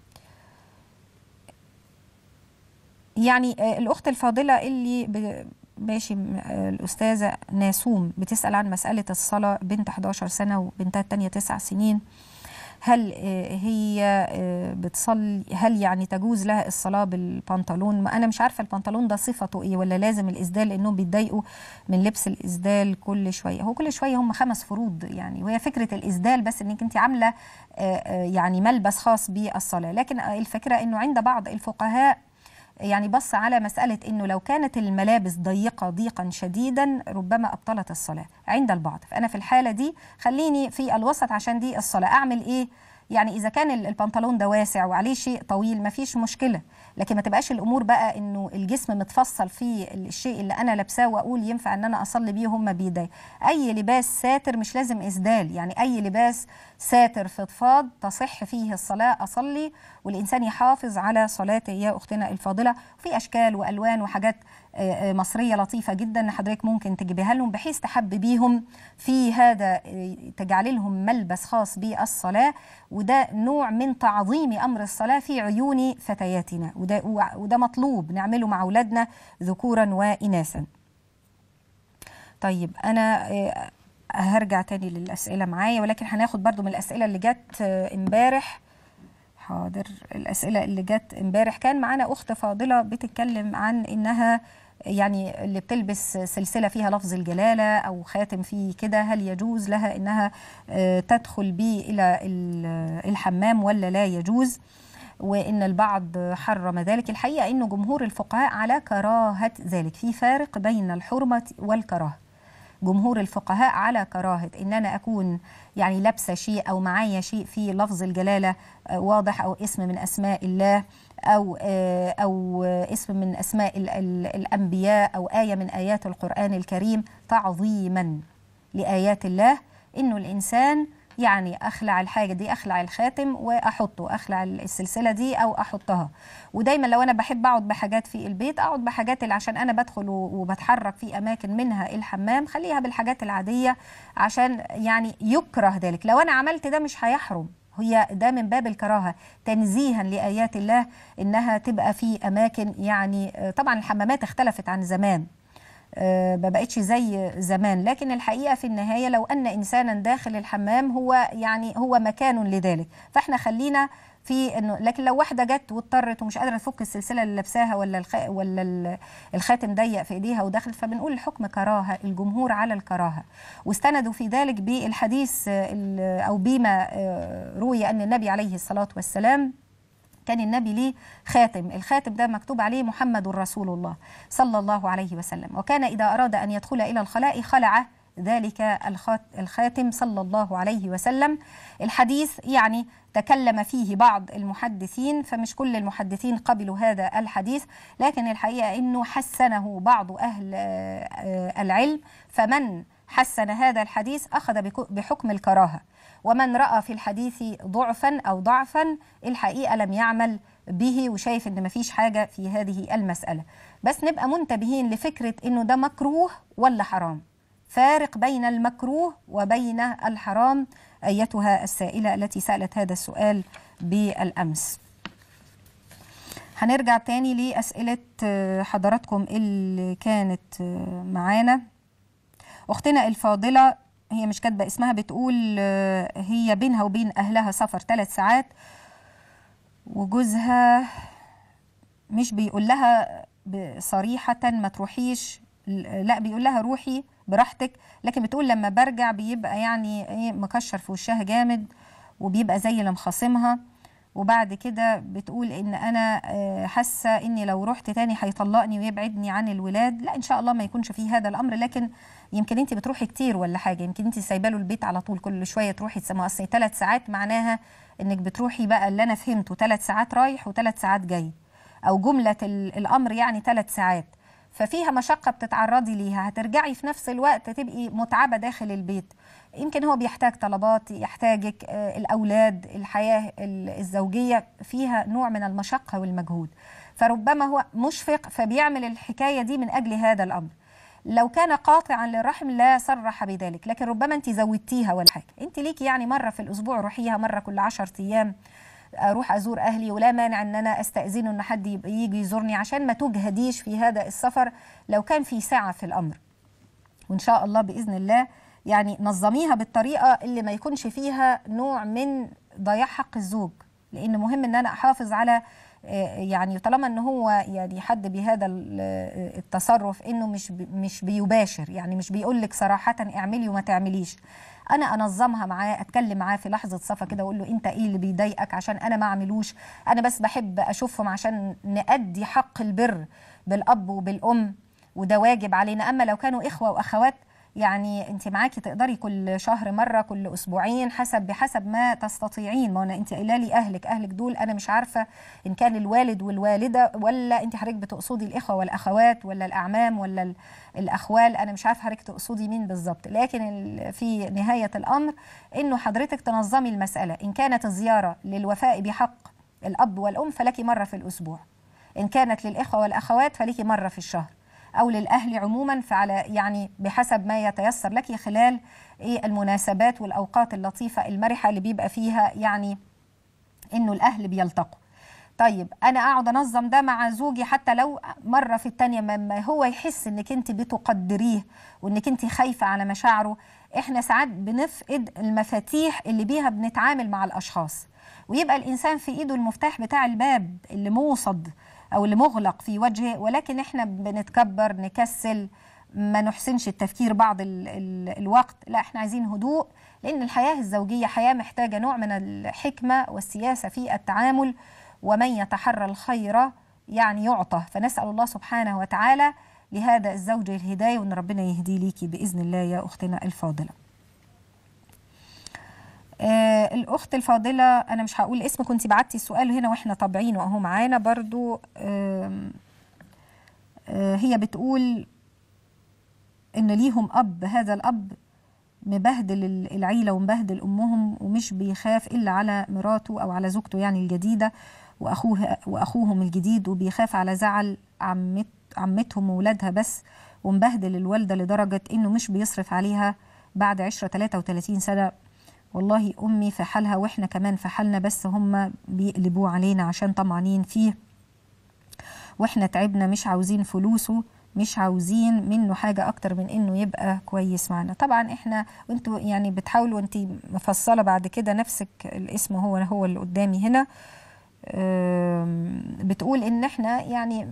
يعني آه، الأخت الفاضلة اللي ب- ماشي م- آه، الأستاذة ناسوم بتسأل عن مسألة الصلاة بنت 11 سنة وبنتها التانية 9 سنين هل آه، هي آه، بتصلي هل يعني تجوز لها الصلاة بالبنطلون ما أنا مش عارفة البنطلون ده صفته إيه ولا لازم الإسدال لأنهم بيتضايقوا من لبس الإسدال كل شوية هو كل شوية هم خمس فروض يعني وهي فكرة الإسدال بس إنك أنت عاملة آه، آه، يعني ملبس خاص بالصلاة لكن آه، الفكرة إنه عند بعض الفقهاء يعني بص على مسألة أنه لو كانت الملابس ضيقة ضيقا شديدا ربما أبطلت الصلاة عند البعض فأنا في الحالة دي خليني في الوسط عشان دي الصلاة أعمل إيه يعني إذا كان ال- البنطلون ده واسع وعليه شيء طويل مفيش مشكلة لكن ما تبقاش الأمور بقى إنه الجسم متفصل في الشيء اللي أنا لابساه وأقول ينفع إن أنا أصلي بيه هم بيدي أي لباس ساتر مش لازم إسدال يعني أي لباس ساتر فضفاض تصح فيه الصلاة أصلي والإنسان يحافظ على صلاته يا أختنا الفاضلة في أشكال وألوان وحاجات آه، آه، مصرية لطيفة جدا حضرتك ممكن تجيبها لهم بحيث تحببيهم في هذا آه، تجعل لهم ملبس خاص بالصلاة وده نوع من تعظيم أمر الصلاة في عيون فتياتنا وده, وده مطلوب نعمله مع أولادنا ذكورا وإناثا طيب أنا آه، هرجع تاني للأسئلة معايا ولكن هناخد برضو من الأسئلة اللي جت آه، امبارح حاضر الأسئلة اللي جت امبارح كان معانا أخت فاضلة بتتكلم عن إنها يعني اللي بتلبس سلسلة فيها لفظ الجلالة أو خاتم فيه كده هل يجوز لها إنها آه، تدخل بيه إلى ال- الحمام ولا لا يجوز وإن البعض حرم ذلك الحقيقة إنه جمهور الفقهاء على كراهة ذلك في فارق بين الحرمة والكراهة جمهور الفقهاء على كراهة إن أنا أكون يعني لابسة شيء أو معايا شيء فيه لفظ الجلالة آه، واضح أو اسم من أسماء الله أو آه، أو آه، اسم من أسماء ال- ال- الأنبياء أو آية من آيات القرآن الكريم تعظيما لآيات الله إنه الإنسان يعني أخلع الحاجة دي أخلع الخاتم وأحطه أخلع السلسلة دي أو أحطها ودايما لو أنا بحب أقعد بحاجات في البيت أقعد بحاجات اللي عشان أنا بدخل و- وبتحرك في أماكن منها الحمام خليها بالحاجات العادية عشان يعني يكره ذلك لو أنا عملت ده مش هيحرم هي ده من باب الكراهة تنزيها لآيات الله إنها تبقى في أماكن يعني آه، طبعا الحمامات اختلفت عن زمان آه، ما بقتش زي زمان لكن الحقيقه في النهايه لو ان انسانا داخل الحمام هو يعني هو مكان لذلك فاحنا خلينا في انه لكن لو واحده جت واضطرت ومش قادره تفك السلسله اللي لابساها ولا الخ... ولا ال- الخاتم ضيق في ايديها ودخلت فبنقول الحكم كراهه الجمهور على الكراهه واستندوا في ذلك بالحديث آه، ال- او بما آه، روي ان النبي عليه الصلاه والسلام كان النبي ليه خاتم الخاتم ده مكتوب عليه محمد رسول الله صلى الله عليه وسلم وكان إذا أراد أن يدخل إلى الخلاء خلع ذلك الخات- الخاتم صلى الله عليه وسلم الحديث يعني تكلم فيه بعض المحدثين فمش كل المحدثين قبلوا هذا الحديث لكن الحقيقة أنه حسنه بعض أهل آه، آه، العلم فمن حسن هذا الحديث أخذ بك- بحكم الكراهة ومن رأى في الحديث ضعفا أو ضعفا الحقيقة لم يعمل به وشايف ان مفيش حاجة في هذه المسألة بس نبقى منتبهين لفكرة انه ده مكروه ولا حرام فارق بين المكروه وبين الحرام أيتها السائلة التي سألت هذا السؤال بالأمس هنرجع تاني لأسئلة آه، حضراتكم اللي كانت آه، معانا أختنا الفاضلة هي مش كاتبة اسمها بتقول آه، هي بينها وبين أهلها سفر ثلاث ساعات وجوزها مش بيقول لها ب- صريحة ما تروحيش ل- لا بيقول لها روحي براحتك لكن بتقول لما برجع بيبقى يعني ايه مكشر في وشها جامد وبيبقى زي اللي مخاصمها وبعد كده بتقول ان انا آه، حاسه اني لو رحت تاني هيطلقني ويبعدني عن الولاد لا ان شاء الله ما يكونش فيه هذا الامر لكن يمكن انت بتروحي كتير ولا حاجه يمكن انت سايبه له البيت على طول كل شويه تروحي تسمعي اصل ثلاث ساعات معناها انك بتروحي بقى اللي انا فهمته ثلاث ساعات رايح وثلاث ساعات جاي او جمله ال- الامر يعني ثلاث ساعات ففيها مشقه بتتعرضي ليها هترجعي في نفس الوقت تبقي متعبه داخل البيت يمكن هو بيحتاج طلبات يحتاجك آه، الاولاد الحياه ال- الزوجيه فيها نوع من المشقه والمجهود فربما هو مشفق فبيعمل الحكايه دي من اجل هذا الامر لو كان قاطعا للرحم لا صرح بذلك لكن ربما انت زودتيها ولا حاجه انت ليكي يعني مره في الاسبوع روحيها مره كل عشرة ايام اروح ازور اهلي ولا مانع ان انا استاذنه ان حد يبقى يجي يزورني عشان ما تجهديش في هذا السفر لو كان في سعه في الامر وان شاء الله باذن الله يعني نظميها بالطريقه اللي ما يكونش فيها نوع من ضياع حق الزوج لان مهم ان انا احافظ على يعني طالما ان هو يعني حد بهذا التصرف انه مش مش بيباشر يعني مش بيقول لك صراحه اعملي وما تعمليش انا انظمها معاه اتكلم معاه في لحظه صفا كده واقول له انت ايه اللي بيضايقك عشان انا ما اعملوش انا بس بحب اشوفهم عشان نادي حق البر بالاب وبالام وده واجب علينا اما لو كانوا اخوه واخوات يعني انت معاكي تقدري كل شهر مره كل اسبوعين حسب بحسب ما تستطيعين ما انا انت قايله لي اهلك اهلك دول انا مش عارفه ان كان الوالد والوالده ولا انت حضرتك بتقصدي الاخوه والاخوات ولا الاعمام ولا الاخوال انا مش عارفه حضرتك تقصدي مين بالظبط لكن في نهايه الامر انه حضرتك تنظمي المساله ان كانت الزياره للوفاء بحق الاب والام فلك مره في الاسبوع ان كانت للاخوه والاخوات فلك مره في الشهر او للاهل عموما فعلى يعني بحسب ما يتيسر لك خلال ايه المناسبات والاوقات اللطيفه المرحه اللي بيبقى فيها يعني انه الاهل بيلتقوا طيب انا اقعد انظم ده مع زوجي حتى لو مره في الثانيه ما هو يحس انك انت بتقدريه وانك انت خايفه على مشاعره احنا ساعات بنفقد المفاتيح اللي بيها بنتعامل مع الاشخاص ويبقى الانسان في ايده المفتاح بتاع الباب اللي موصد او اللي مغلق في وجهه ولكن احنا بنتكبر نكسل ما نحسنش التفكير بعض ال ال الوقت لا احنا عايزين هدوء لان الحياه الزوجيه حياه محتاجه نوع من الحكمه والسياسه في التعامل ومن يتحرى الخير يعني يعطى فنسال الله سبحانه وتعالى لهذا الزوج الهدايه وان ربنا يهدي ليكي باذن الله يا اختنا الفاضله آه الاخت الفاضله انا مش هقول اسم كنت بعتي السؤال هنا واحنا طابعينه اهو معانا برضو آه آه هي بتقول ان ليهم اب هذا الاب مبهدل العيله ومبهدل امهم ومش بيخاف الا على مراته او على زوجته يعني الجديده واخوها واخوهم الجديد وبيخاف على زعل عمت عمتهم وولادها بس ومبهدل الوالده لدرجه انه مش بيصرف عليها بعد عشرة 33 سنه والله امي في حالها واحنا كمان في حالنا بس هم بيقلبوه علينا عشان طمعانين فيه واحنا تعبنا مش عاوزين فلوسه مش عاوزين منه حاجة أكتر من إنه يبقى كويس معنا طبعا إحنا وأنتوا يعني بتحاولوا أنت مفصلة بعد كده نفسك الاسم هو هو اللي قدامي هنا بتقول إن إحنا يعني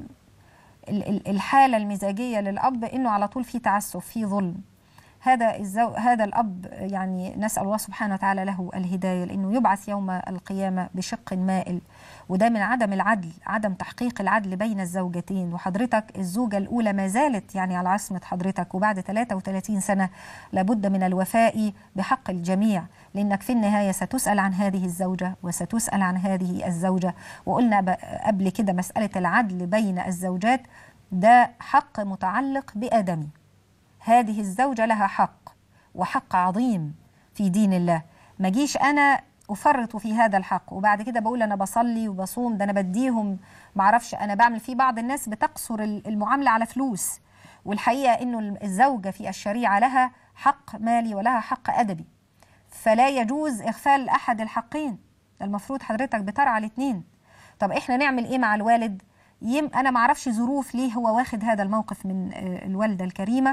الحالة المزاجية للأب إنه على طول في تعسف في ظلم هذا الزو... هذا الاب يعني نسال الله سبحانه وتعالى له الهدايه لانه يبعث يوم القيامه بشق مائل وده من عدم العدل عدم تحقيق العدل بين الزوجتين وحضرتك الزوجه الاولى ما زالت يعني على عصمه حضرتك وبعد 33 سنه لابد من الوفاء بحق الجميع لانك في النهايه ستسال عن هذه الزوجه وستسال عن هذه الزوجه وقلنا قبل كده مساله العدل بين الزوجات ده حق متعلق بادمي هذه الزوجة لها حق وحق عظيم في دين الله ما جيش أنا أفرط في هذا الحق وبعد كده بقول أنا بصلي وبصوم ده أنا بديهم معرفش أنا بعمل في بعض الناس بتقصر المعاملة على فلوس والحقيقة أنه الزوجة في الشريعة لها حق مالي ولها حق أدبي فلا يجوز إغفال أحد الحقين المفروض حضرتك بترعى الاثنين طب إحنا نعمل إيه مع الوالد يم أنا معرفش ظروف ليه هو واخد هذا الموقف من الوالدة الكريمة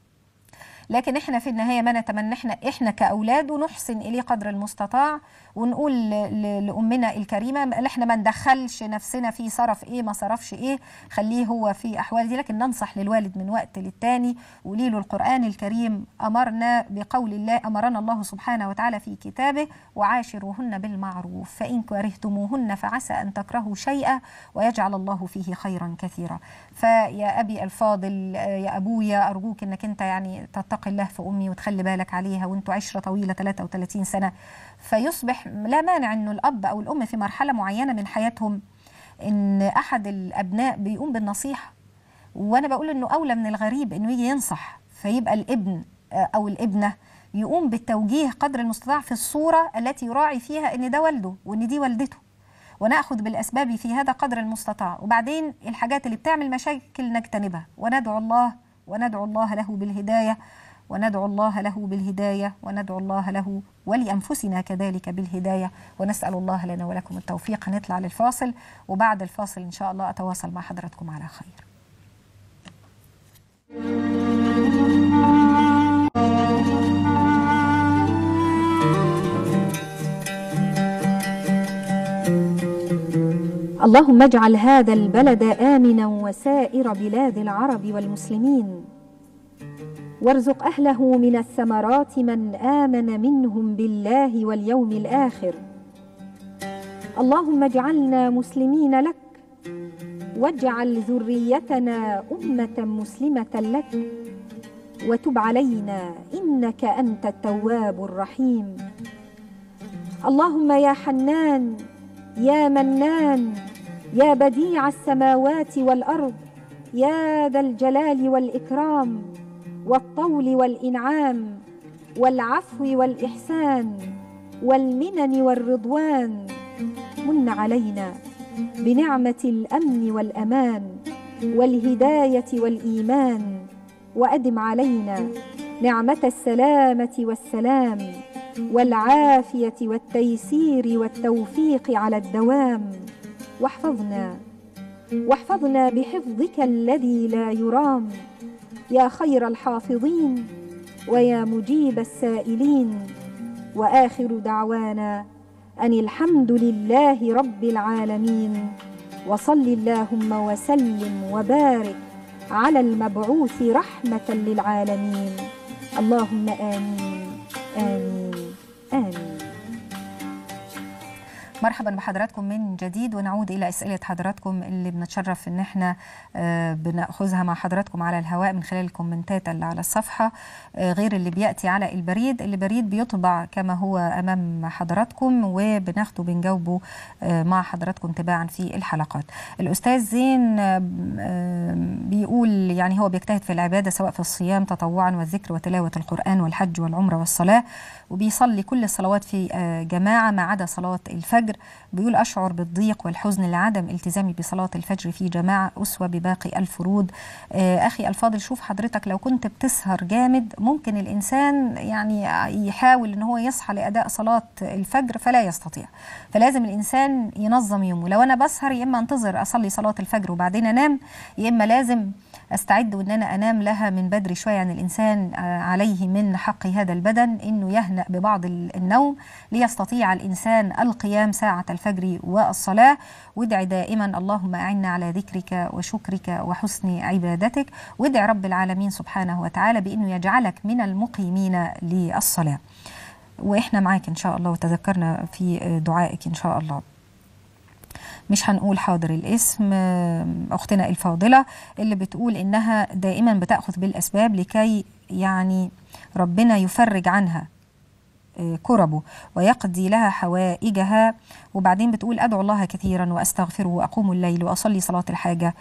لكن احنا في النهايه ما نتمنى احنا احنا كاولاد ونحسن اليه قدر المستطاع ونقول لامنا الكريمه احنا ما ندخلش نفسنا في صرف ايه ما صرفش ايه خليه هو في احوال دي لكن ننصح للوالد من وقت للتاني وليه له القران الكريم امرنا بقول الله امرنا الله سبحانه وتعالى في كتابه وعاشروهن بالمعروف فان كرهتموهن فعسى ان تكرهوا شيئا ويجعل الله فيه خيرا كثيرا فيا ابي الفاضل يا ابويا ارجوك انك انت يعني تتقي الله في امي وتخلي بالك عليها وانتوا عشره طويله 33 سنه فيصبح لا مانع انه الاب او الام في مرحله معينه من حياتهم ان احد الابناء بيقوم بالنصيحه وانا بقول انه اولى من الغريب انه يجي ينصح فيبقى الابن او الابنه يقوم بالتوجيه قدر المستطاع في الصوره التي يراعي فيها ان ده والده وان دي والدته وناخذ بالاسباب في هذا قدر المستطاع وبعدين الحاجات اللي بتعمل مشاكل نجتنبها وندعو الله وندعو الله له بالهدايه وندعو الله له بالهداية وندعو الله له ولأنفسنا كذلك بالهداية ونسأل الله لنا ولكم التوفيق هنطلع للفاصل وبعد الفاصل إن شاء الله أتواصل مع حضراتكم على خير اللهم اجعل هذا البلد امنا وسائر بلاد العرب والمسلمين وارزق اهله من الثمرات من امن منهم بالله واليوم الاخر اللهم اجعلنا مسلمين لك واجعل ذريتنا امه مسلمه لك وتب علينا انك انت التواب الرحيم اللهم يا حنان يا منان يا بديع السماوات والارض يا ذا الجلال والاكرام والطول والانعام والعفو والاحسان والمنن والرضوان من علينا بنعمه الامن والامان والهدايه والايمان وادم علينا نعمه السلامه والسلام والعافيه والتيسير والتوفيق على الدوام واحفظنا واحفظنا بحفظك الذي لا يرام يا خير الحافظين ويا مجيب السائلين واخر دعوانا ان الحمد لله رب العالمين وصل اللهم وسلم وبارك على المبعوث رحمه للعالمين اللهم امين امين امين مرحبا بحضراتكم من جديد ونعود الى اسئله حضراتكم اللي بنتشرف ان احنا بناخذها مع حضراتكم على الهواء من خلال الكومنتات اللي على الصفحه غير اللي بياتي على البريد البريد بيطبع كما هو امام حضراتكم وبناخده بنجاوبه مع حضراتكم تباعا في الحلقات الاستاذ زين بيقول يعني هو بيجتهد في العباده سواء في الصيام تطوعا والذكر وتلاوه القران والحج والعمره والصلاه وبيصلي كل الصلوات في جماعه ما عدا صلاه الفجر بيقول أشعر بالضيق والحزن لعدم التزامي بصلاة الفجر في جماعة أسوة بباقي الفروض آه أخي الفاضل شوف حضرتك لو كنت بتسهر جامد ممكن الإنسان يعني يحاول أن هو يصحى لأداء صلاة الفجر فلا يستطيع فلازم الإنسان ينظم يومه لو أنا بسهر يا إما أنتظر أصلي صلاة الفجر وبعدين أنام يا إما لازم استعد وان انا انام لها من بدري شويه يعني الانسان عليه من حق هذا البدن انه يهنأ ببعض النوم ليستطيع الانسان القيام ساعه الفجر والصلاه وادع دائما اللهم اعنا على ذكرك وشكرك وحسن عبادتك وادع رب العالمين سبحانه وتعالى بانه يجعلك من المقيمين للصلاه واحنا معاك ان شاء الله وتذكرنا في دعائك ان شاء الله مش هنقول حاضر الاسم اختنا الفاضله اللي بتقول انها دائما بتاخذ بالاسباب لكي يعني ربنا يفرج عنها كربه ويقضي لها حوائجها وبعدين بتقول ادعو الله كثيرا واستغفره واقوم الليل واصلي صلاه الحاجه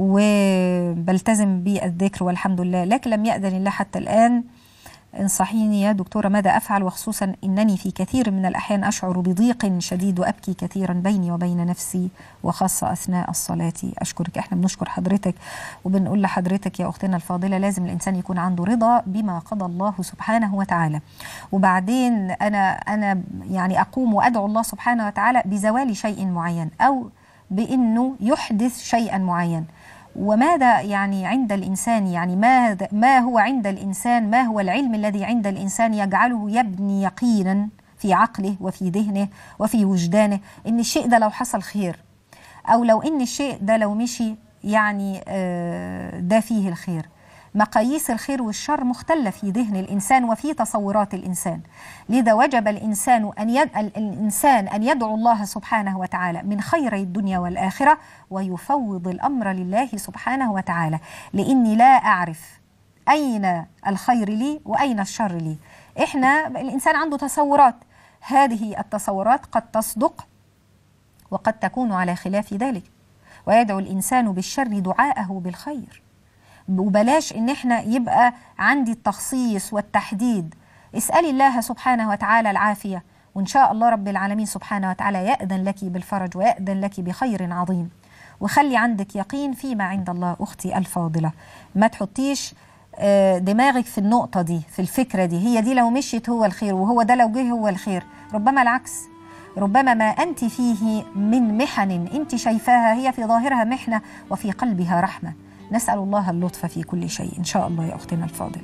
وبلتزم بالذكر والحمد لله لكن لم ياذن الله حتى الان انصحيني يا دكتورة ماذا أفعل وخصوصا أنني في كثير من الأحيان أشعر بضيق شديد وأبكي كثيرا بيني وبين نفسي وخاصة أثناء الصلاة أشكرك إحنا بنشكر حضرتك وبنقول لحضرتك يا أختنا الفاضلة لازم الإنسان يكون عنده رضا بما قضى الله سبحانه وتعالى وبعدين أنا أنا يعني أقوم وأدعو الله سبحانه وتعالى بزوال شيء معين أو بأنه يحدث شيئا معين وماذا يعني عند الانسان يعني ما ما هو عند الانسان ما هو العلم الذي عند الانسان يجعله يبني يقينا في عقله وفي ذهنه وفي وجدانه ان الشيء ده لو حصل خير او لو ان الشيء ده لو مشي يعني ده فيه الخير مقاييس الخير والشر مختلة في ذهن الإنسان وفي تصورات الإنسان لذا وجب الإنسان أن يد... الإنسان أن يدعو الله سبحانه وتعالى من خيري الدنيا والآخرة ويفوض الأمر لله سبحانه وتعالى لإني لا أعرف أين الخير لي وأين الشر لي إحنا الإنسان عنده تصورات هذه التصورات قد تصدق وقد تكون على خلاف ذلك ويدعو الإنسان بالشر دعاءه بالخير وبلاش ان احنا يبقى عندي التخصيص والتحديد اسالي الله سبحانه وتعالى العافيه وان شاء الله رب العالمين سبحانه وتعالى ياذن لك بالفرج وياذن لك بخير عظيم وخلي عندك يقين فيما عند الله اختي الفاضله ما تحطيش آه، دماغك في النقطة دي في الفكرة دي هي دي لو مشيت هو الخير وهو ده لو جه هو الخير ربما العكس ربما ما أنت فيه من محن أنت شايفاها هي في ظاهرها محنة وفي قلبها رحمة نسأل الله اللطف في كل شيء إن شاء الله يا أختنا الفاضلة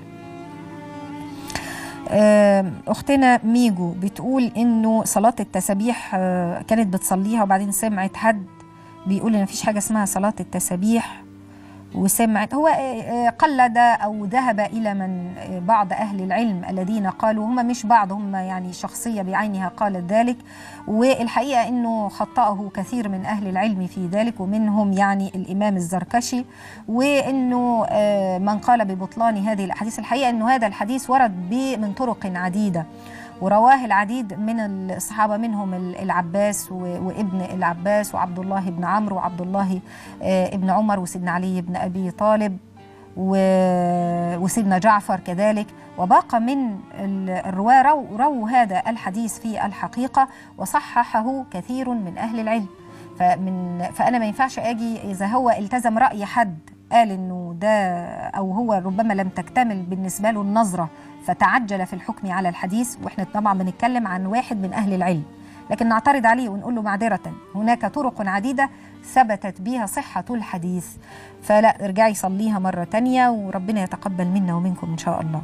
آم، أختنا ميجو بتقول إنه صلاة التسابيح آه، كانت بتصليها وبعدين سمعت حد بيقول إن مفيش حاجة اسمها صلاة التسابيح وسمعت هو آه، آه، قلد او ذهب الى من آه، بعض اهل العلم الذين قالوا هم مش بعض هم يعني شخصيه بعينها قالت ذلك والحقيقه انه خطاه كثير من اهل العلم في ذلك ومنهم يعني الامام الزركشي وانه آه، من قال ببطلان هذه الاحاديث الحقيقه انه هذا الحديث ورد ب- من طرق عديده ورواه العديد من الصحابه منهم ال- العباس و- وابن العباس وعبد الله بن عمرو وعبد الله آه، ابن عمر وسيدنا علي بن ابي طالب و- وسيدنا جعفر كذلك وباقى من ال- الرواه رو- رووا هذا الحديث في الحقيقه وصححه كثير من اهل العلم فمن فانا ما ينفعش اجي اذا هو التزم راي حد قال انه ده او هو ربما لم تكتمل بالنسبه له النظره فتعجل في الحكم على الحديث واحنا طبعا بنتكلم عن واحد من اهل العلم لكن نعترض عليه ونقول له معذره هناك طرق عديده ثبتت بها صحه الحديث فلا ارجعي صليها مره تانية وربنا يتقبل منا ومنكم ان شاء الله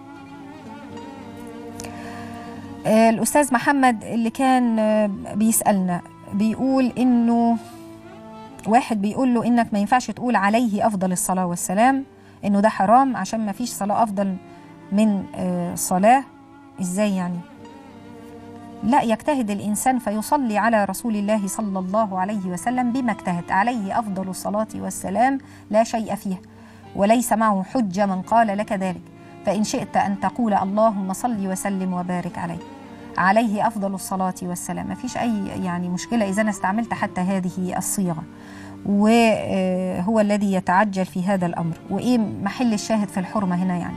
آه، الأستاذ محمد اللي كان آه، بيسألنا بيقول إنه واحد بيقول له إنك ما ينفعش تقول عليه أفضل الصلاة والسلام إنه ده حرام عشان ما فيش صلاة أفضل من آه، صلاة إزاي يعني لا يجتهد الإنسان فيصلي على رسول الله صلى الله عليه وسلم بما اجتهد عليه أفضل الصلاة والسلام لا شيء فيه وليس معه حجة من قال لك ذلك فإن شئت أن تقول اللهم صل وسلم وبارك عليه عليه أفضل الصلاة والسلام ما فيش أي يعني مشكلة إذا أنا استعملت حتى هذه الصيغة وهو الذي يتعجل في هذا الأمر وإيه محل الشاهد في الحرمة هنا يعني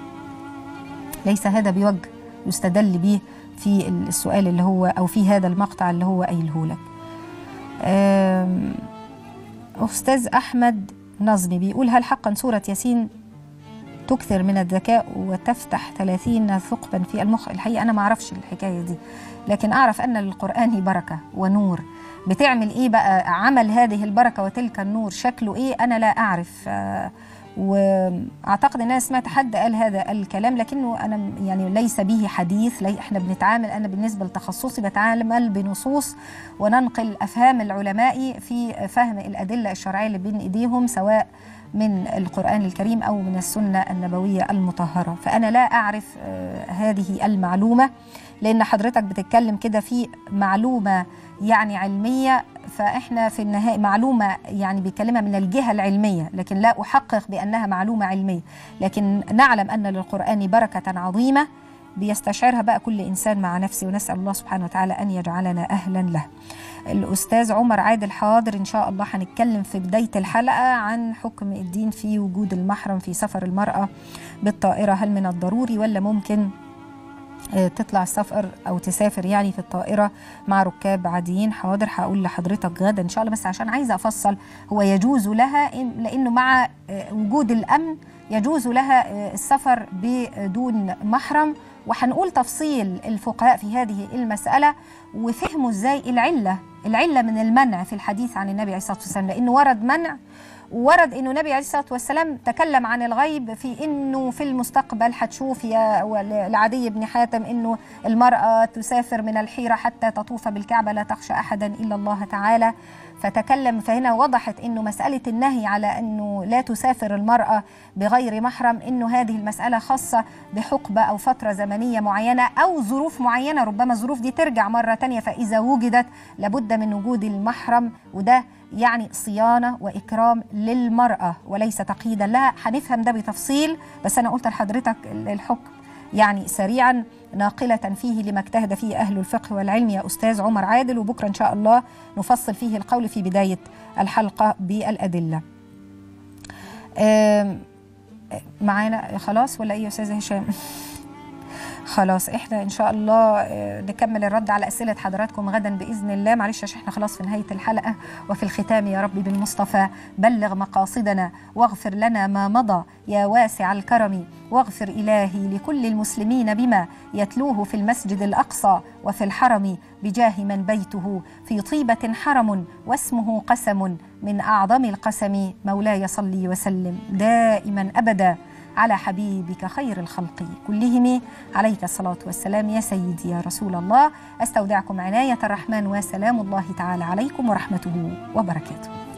ليس هذا بوجه يستدل به في السؤال اللي هو أو في هذا المقطع اللي هو قايله لك أم، أستاذ أحمد نظمي بيقول هل حقا سورة ياسين تكثر من الذكاء وتفتح ثلاثين ثقبا في المخ الحقيقة أنا ما أعرفش الحكاية دي لكن أعرف أن للقرآن بركة ونور بتعمل إيه بقى عمل هذه البركة وتلك النور شكله إيه أنا لا أعرف آه، واعتقد ان انا سمعت حد قال هذا الكلام لكنه انا يعني ليس به حديث لي احنا بنتعامل انا بالنسبه لتخصصي بتعامل بنصوص وننقل افهام العلماء في فهم الادله الشرعيه اللي بين ايديهم سواء من القرآن الكريم أو من السنة النبوية المطهرة فأنا لا أعرف آه، هذه المعلومة لأن حضرتك بتتكلم كده في معلومة يعني علمية فإحنا في النهاية معلومة يعني بيكلمها من الجهة العلمية لكن لا أحقق بأنها معلومة علمية لكن نعلم أن للقرآن بركة عظيمة بيستشعرها بقى كل إنسان مع نفسه ونسأل الله سبحانه وتعالى أن يجعلنا أهلا له الأستاذ عمر عادل حاضر إن شاء الله هنتكلم في بداية الحلقة عن حكم الدين في وجود المحرم في سفر المرأة بالطائرة هل من الضروري ولا ممكن آه، تطلع السفر او تسافر يعني في الطائره مع ركاب عاديين حاضر هقول لحضرتك غدا ان شاء الله بس عشان عايزه افصل هو يجوز لها إن- لانه مع آه، وجود الامن يجوز لها آه، السفر بدون محرم وهنقول تفصيل الفقهاء في هذه المساله وفهموا ازاي العله العله من المنع في الحديث عن النبي عليه الصلاه والسلام لانه ورد منع ورد انه النبي عليه الصلاه والسلام تكلم عن الغيب في انه في المستقبل هتشوف يا لعدي بن حاتم انه المراه تسافر من الحيره حتى تطوف بالكعبه لا تخشى احدا الا الله تعالى فتكلم فهنا وضحت انه مساله النهي على انه لا تسافر المراه بغير محرم انه هذه المساله خاصه بحقبه او فتره زمنيه معينه او ظروف معينه ربما الظروف دي ترجع مره تانية فاذا وجدت لابد من وجود المحرم وده يعني صيانه واكرام للمراه وليس تقييدا لها هنفهم ده بتفصيل بس انا قلت لحضرتك الحكم يعني سريعا ناقلة فيه لما اجتهد فيه أهل الفقه والعلم يا أستاذ عمر عادل وبكرة إن شاء الله نفصل فيه القول في بداية الحلقة بالأدلة آم، معانا خلاص ولا إيه يا أستاذ هشام خلاص احنا ان شاء الله آه، نكمل الرد على اسئله حضراتكم غدا باذن الله معلش عشان احنا خلاص في نهايه الحلقه وفي الختام يا رب بالمصطفى بلغ مقاصدنا واغفر لنا ما مضى يا واسع الكرم واغفر الهي لكل المسلمين بما يتلوه في المسجد الاقصى وفي الحرم بجاه من بيته في طيبه حرم واسمه قسم من اعظم القسم مولاي صلي وسلم دائما ابدا على حبيبك خير الخلق كلهم عليك الصلاة والسلام يا سيدي يا رسول الله أستودعكم عناية الرحمن وسلام الله تعالى عليكم ورحمته وبركاته